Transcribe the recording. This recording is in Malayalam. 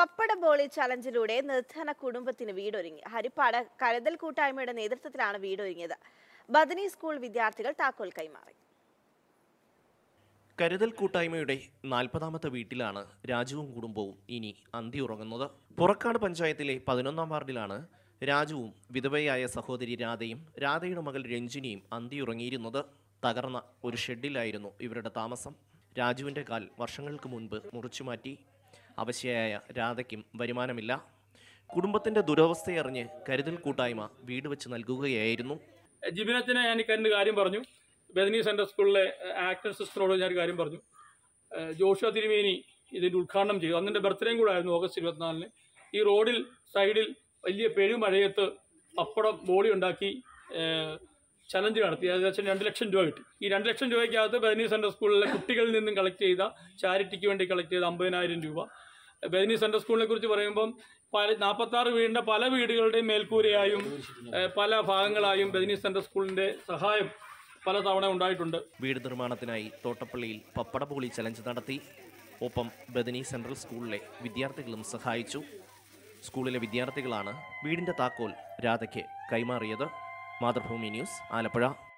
പപ്പട ബോളി ചലഞ്ചിലൂടെ നിർധന കുടുംബത്തിന് വീടൊരുങ്ങി ഹരിപ്പാട് കരുതൽ കൂട്ടായ്മയുടെ നേതൃത്വത്തിലാണ് വീടൊരുങ്ങിയത് ബദനി സ്കൂൾ വിദ്യാർത്ഥികൾ താക്കോൽ കൈമാറി കരുതൽ കൂട്ടായ്മയുടെ നാൽപ്പതാമത്തെ വീട്ടിലാണ് രാജുവും കുടുംബവും ഇനി അന്തി ഉറങ്ങുന്നത് പുറക്കാട് പഞ്ചായത്തിലെ പതിനൊന്നാം വാർഡിലാണ് രാജുവും വിധവയായ സഹോദരി രാധയും രാധയുടെ മകൾ രഞ്ജിനിയും അന്തി ഉറങ്ങിയിരുന്നത് തകർന്ന ഒരു ഷെഡിലായിരുന്നു ഇവരുടെ താമസം രാജുവിൻ്റെ കാൽ വർഷങ്ങൾക്ക് മുൻപ് മുറിച്ചുമാറ്റി അവശയായ രാധയ്ക്കും വരുമാനമില്ല കുടുംബത്തിൻ്റെ ദുരവസ്ഥയറിഞ്ഞ് കരുതൽ കൂട്ടായ്മ വീട് വെച്ച് നൽകുകയായിരുന്നു ജിബിനത്തിന് ഞാൻ ഇക്കാര്യൻ്റെ കാര്യം പറഞ്ഞു ബദനി സെൻട്രൽ സ്കൂളിലെ ആക്ടർ സിസ്റ്ററോട് ഞാൻ ഒരു കാര്യം പറഞ്ഞു ഏഹ് ജോഷുവ തിരുമേനി ഇതിൻ്റെ ഉദ്ഘാടനം ചെയ്തു അന്നെൻ്റെ ബർത്ത്ഡേയും കൂടെ ആയിരുന്നു ഓഗസ്റ്റ് ഇരുപത്തിനാലിന് ഈ റോഡിൽ സൈഡിൽ വലിയ പെരുമഴയത്ത് പപ്പടം ബോളി ഉണ്ടാക്കി ചലഞ്ച് നടത്തി ഏകദേശം രണ്ട് ലക്ഷം രൂപ കിട്ടി ഈ രണ്ട് ലക്ഷം രൂപയ്ക്കകത്ത് ബദനി സെൻട്രൽ സ്കൂളിലെ കുട്ടികളിൽ നിന്നും കളക്ട് ചെയ്ത ചാരിറ്റിക്ക് വേണ്ടി കളക്ട് ചെയ്ത അമ്പതിനായിരം രൂപ ബദനി സെൻട്രൽ സ്കൂളിനെ കുറിച്ച് പറയുമ്പം പല നാൽപ്പത്താറ് വീടിൻ്റെ പല വീടുകളുടെയും മേൽക്കൂരയായും ഏഹ് പല ഭാഗങ്ങളായും ബദനി സെൻട്രൽ സ്കൂളിൻ്റെ സഹായം പല തവണ ഉണ്ടായിട്ടുണ്ട് വീട് നിർമ്മാണത്തിനായി തോട്ടപ്പള്ളിയിൽ പപ്പടപോളി ചലഞ്ച് നടത്തി ഒപ്പം ബദനി സെൻട്രൽ സ്കൂളിലെ വിദ്യാർത്ഥികളും സഹായിച്ചു സ്കൂളിലെ വിദ്യാർത്ഥികളാണ് വീടിന്റെ താക്കോൽ രാധയ്ക്ക് കൈമാറിയത് മാതൃഭൂമി ന്യൂസ് ആലപ്പുഴ